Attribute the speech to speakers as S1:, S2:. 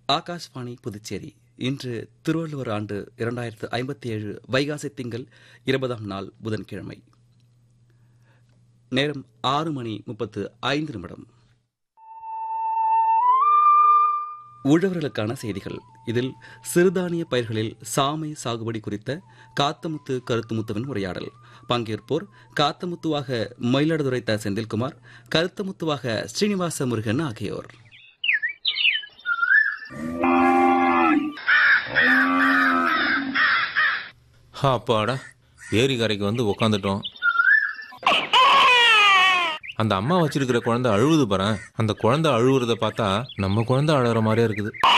S1: ஆகாஷ்வாணி புதுச்சேரி இன்று திருவள்ளுவர் ஆண்டு இரண்டாயிரத்து ஐம்பத்தி ஏழு வைகாசி திங்கள் இருபதாம் நாள் புதன்கிழமை நேரம் ஆறு மணி முப்பத்து ஐந்து நிமிடம் உழவர்களுக்கான செய்திகள் இதில் சிறுதானிய பயிர்களில் சாமை சாகுபடி குறித்த காத்தமுத்து கருத்துமுத்துவின் உரையாடல் பங்கேற்போர் காத்தமுத்துவாக மயிலாடுதுறை த செந்தில்குமார் கருத்தமுத்துவாக ஸ்ரீனிவாச முருகன் ஆகியோர்
S2: அப்பாடா ஏரி கரைக்கு வந்து உக்காந்துட்டோம் அந்த அம்மா வச்சிருக்கிற குழந்தை அழுவுது பாரு அந்த குழந்தை அழுவுறத பார்த்தா நம்ம குழந்தை அழுகிற மாதிரியே இருக்குது